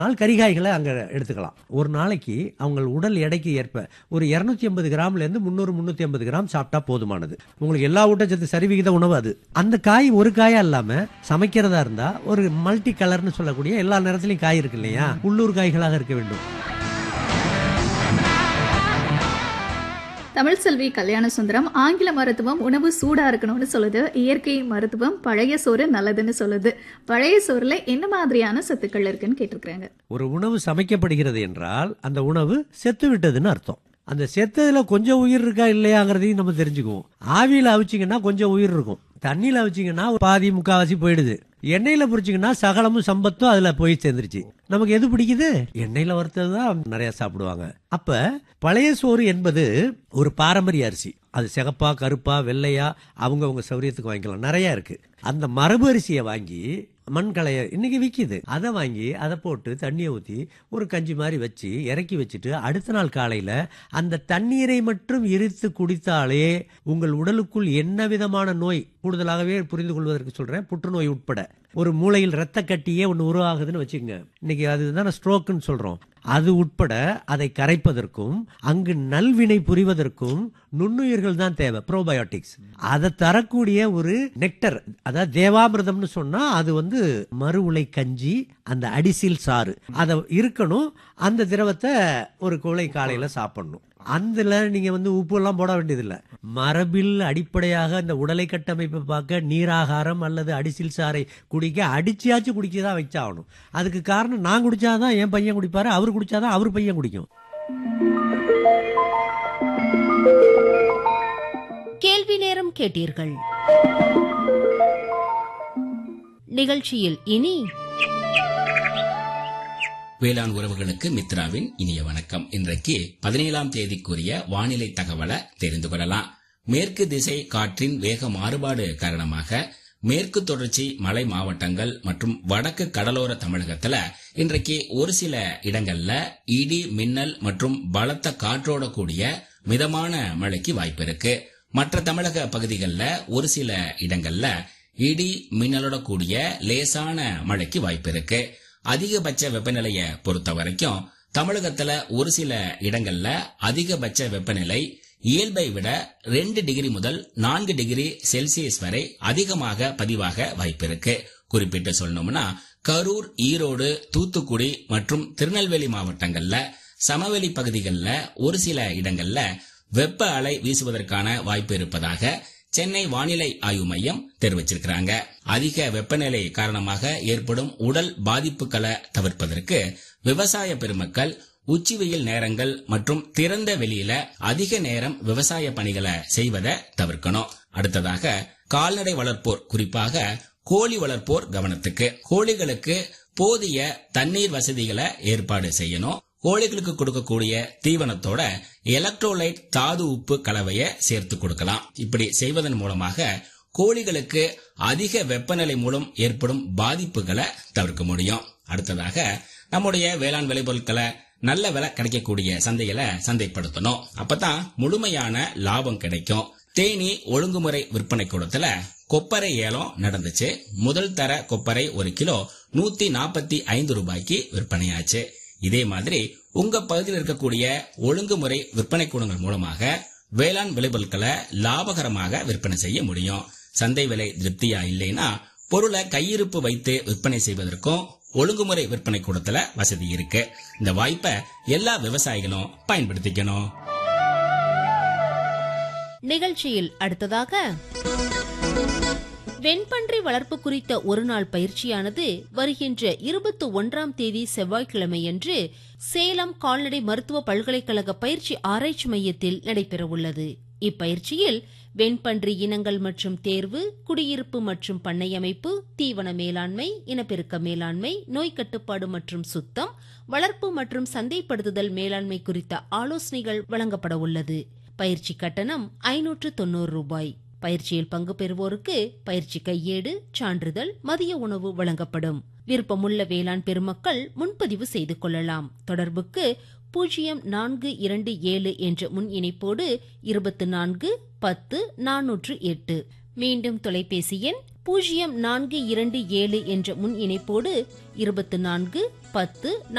நாள் கரிகாய்களை அங்கே எடுத்துக்கலாம் ஒரு நாளைக்கு அவங்க உடல் எடைக்கு ஏற்ப ஒரு இரநூத்தி ஐம்பது கிராம்லேருந்து முந்நூறு முந்நூற்றி ஐம்பது கிராம் சாப்பிட்டா போதுமானது உங்களுக்கு எல்லா ஊட்டச்சத்து சரிவிகித உணவு அது அந்த காய் ஒரு காயா இல்லாமல் சமைக்கிறதா இருந்தால் ஒரு மல்டி கலர்னு சொல்லக்கூடிய எல்லா நேரத்துலையும் காய் இருக்கு இல்லையா உள்ளூர் காய்களாக இருக்க வேண்டும் தமிழ் செல்வி கல்யாண சுந்தரம் ஆங்கில மருத்துவம் உணவு சூடா இருக்கணும்னு சொல்லுது இயற்கை மருத்துவம் பழைய சோறு நல்லதுன்னு சொல்லுது பழைய சோறுல என்ன மாதிரியான சத்துக்கள் இருக்குன்னு கேட்டிருக்காங்க ஒரு உணவு சமைக்கப்படுகிறது என்றால் அந்த உணவு செத்து விட்டதுன்னு அர்த்தம் அந்த செத்ததுல கொஞ்சம் உயிர் இருக்கா இல்லையாங்கிறதையும் நம்ம தெரிஞ்சுக்குவோம் ஆவியில அவிச்சிங்கன்னா கொஞ்சம் உயிர் இருக்கும் தண்ணியில அவிச்சிங்கன்னா பாதி முக்காவாசி போயிடுது எண்ணெயில பொரிச்சிங்கன்னா சகலமும் சம்பத்தும் அதுல போய் சேர்ந்துருச்சு நமக்கு எது பிடிக்குது எண்ணெயில வறுத்தது தான் நிறைய சாப்பிடுவாங்க அப்ப பழைய சோறு என்பது ஒரு பாரம்பரிய அரிசி அது சிகப்பா கருப்பா வெள்ளையா அவங்கவங்க சௌரியத்துக்கு வாங்கிக்கலாம் நிறைய இருக்கு அந்த மரபு அரிசியை வாங்கி மண் களைய இன்னைக்கு விற்கிது அதை வாங்கி அதை போட்டு தண்ணியை ஊற்றி ஒரு கஞ்சி மாதிரி வச்சு இறக்கி வச்சுட்டு அடுத்த நாள் காலையில் அந்த தண்ணீரை மட்டும் எரித்து குடித்தாலே உங்கள் உடலுக்குள் என்ன விதமான நோய் கூடுதலாகவே புரிந்து கொள்வதற்கு சொல்கிறேன் புற்றுநோய் உட்பட ஒரு மூளையில் ரத்த கட்டியே ஒன்று உருவாகுதுன்னு வச்சுக்கோங்க இன்னைக்கு அதுதான் ஸ்ட்ரோக்குன்னு சொல்கிறோம் அது உட்பட அதை கரைப்பதற்கும் அங்கு நல்வினை புரிவதற்கும் நுண்ணுயிர்கள் தான் தேவை ப்ரோபயோட்டிக்ஸ் அதை தரக்கூடிய ஒரு நெக்டர் அதாவது தேவாமிர்தம்னு சொன்னா அது வந்து மறு உலை கஞ்சி அந்த அடிசில் சாறு அதை இருக்கணும் அந்த திரவத்தை ஒரு குலை காலையில சாப்பிடணும் அதுல நீங்க வந்து உப்பு எல்லாம் போட வேண்டியதில்லை மரபில் அடிப்படையாக இந்த உடலை கட்டமைப்பை பார்க்க நீராகாரம் அல்லது அடிசில் சாறை குடிக்க அடிச்சியாச்சும் குடிக்க தான் வச்சாகணும் அதுக்கு காரணம் நான் குடிச்சாதான் என் பையன் குடிப்பாரு அவர் குடிச்சாதான் அவர் பையன் குடிக்கும் கேள்வி நேரம் கேட்டீர்கள் நிகழ்ச்சியில் இனி வேளாண் உறவுகளுக்கு மித்ராவின் இனிய வணக்கம் இன்றைக்கு பதினேழாம் தேதிக்குரிய வானிலை தகவலை தெரிந்து கொள்ளலாம் மேற்கு திசை காற்றின் வேக மாறுபாடு காரணமாக மேற்கு தொடர்ச்சி மலை மாவட்டங்கள் மற்றும் வடக்கு கடலோர தமிழகத்துல இன்றைக்கு ஒரு சில இடங்கள்ல இடி மின்னல் மற்றும் பலத்த காற்றோட கூடிய மிதமான மழைக்கு வாய்ப்பு இருக்கு மற்ற தமிழக பகுதிகளில் ஒரு சில இடங்கள்ல இடி மின்னலோட கூடிய லேசான மழைக்கு வாய்ப்பு இருக்கு அதிகபட்ச வெப்பநிலையை பொறுத்த வரைக்கும் தமிழகத்துல ஒரு சில இடங்கள்ல அதிகபட்ச வெப்பநிலை இயல்பை விட ரெண்டு டிகிரி முதல் நான்கு டிகிரி செல்சியஸ் வரை அதிகமாக பதிவாக வாய்ப்பிருக்கு குறிப்பிட்டு சொல்லணும்னா கரூர் ஈரோடு தூத்துக்குடி மற்றும் திருநெல்வேலி மாவட்டங்கள்ல சமவெளி பகுதிகளில் ஒரு சில இடங்கள்ல வெப்ப அலை வீசுவதற்கான வாய்ப்பு இருப்பதாக சென்னை வானிலை ஆய்வு மையம் தெரிவிச்சிருக்கிறாங்க அதிக வெப்பநிலை காரணமாக ஏற்படும் உடல் பாதிப்புகளை தவிர்ப்பதற்கு விவசாய பெருமக்கள் உச்சி வெயில் நேரங்கள் மற்றும் திறந்த வெளியில அதிக நேரம் விவசாய பணிகளை செய்வதை தவிர்க்கணும் அடுத்ததாக கால்நடை வளர்ப்போர் குறிப்பாக கோழி வளர்ப்போர் கவனத்துக்கு கோழிகளுக்கு போதிய தண்ணீர் வசதிகளை ஏற்பாடு செய்யணும் கோழிகளுக்கு கொடுக்கக்கூடிய தீவனத்தோட எலக்ட்ரோலைட் தாது உப்பு கலவையை சேர்த்து கொடுக்கலாம் இப்படி செய்வதன் மூலமாக கோழிகளுக்கு அதிக வெப்பநிலை மூலம் ஏற்படும் பாதிப்புகளை தவிர்க்க முடியும் அடுத்ததாக நம்முடைய வேளாண் விளைபொருட்களை நல்ல விலை கிடைக்கக்கூடிய சந்தைகளை சந்தைப்படுத்தணும் அப்பதான் முழுமையான லாபம் கிடைக்கும் தேனி ஒழுங்குமுறை விற்பனை கூடத்துல கொப்பரை ஏலம் நடந்துச்சு முதல் தர கொப்பரை ஒரு கிலோ நூத்தி நாற்பத்தி ஐந்து ரூபாய்க்கு விற்பனையாச்சு இதே மாதிரி உங்க பகுதியில் இருக்கக்கூடிய ஒழுங்குமுறை விற்பனை கூடங்கள் மூலமாக வேளாண் விளைபொருட்களை லாபகரமாக விற்பனை செய்ய முடியும் சந்தை விலை திருப்தியா இல்லைன்னா பொருளை கையிருப்பு வைத்து விற்பனை செய்வதற்கும் ஒழுங்குமுறை விற்பனை கூடத்துல வசதி இருக்கு இந்த வாய்ப்பை எல்லா விவசாயிகளும் பயன்படுத்திக்கணும் நிகழ்ச்சியில் அடுத்ததாக வெண்பன்றி வளர்ப்பு குறித்த ஒருநாள் பயிற்சியானது வருகின்ற இருபத்தி ஒன்றாம் தேதி செவ்வாய்க்கிழமையன்று சேலம் கால்நடை மருத்துவ பல்கலைக்கழக பயிற்சி ஆராய்ச்சி மையத்தில் நடைபெறவுள்ளது இப்பயிற்சியில் வெண்பன்றி இனங்கள் மற்றும் தேர்வு குடியிருப்பு மற்றும் பண்ணை அமைப்பு தீவன மேலாண்மை இனப்பெருக்க மேலாண்மை நோய் கட்டுப்பாடு மற்றும் சுத்தம் வளர்ப்பு மற்றும் சந்தைப்படுத்துதல் மேலாண்மை குறித்த ஆலோசனைகள் வழங்கப்பட உள்ளது பயிற்சி கட்டணம் ஐநூற்று தொண்ணூறு ரூபாய் பயிற்சியில் பங்கு பெறுவோருக்கு பயிற்சி கையேடு சான்றிதழ் மதிய உணவு வழங்கப்படும் விருப்பமுள்ள வேளாண் பெருமக்கள் முன்பதிவு செய்து கொள்ளலாம் தொடர்புக்கு பூஜ்ஜியம் நான்கு இரண்டு ஏழு என்ற முன் இணைப்போடு இருபத்தி நான்கு பத்து நானூற்று எட்டு மீண்டும் தொலைபேசி எண் பூஜ்ஜியம் நான்கு இரண்டு ஏழு என்ற முன் இணைப்போடு இருபத்து நான்கு பத்து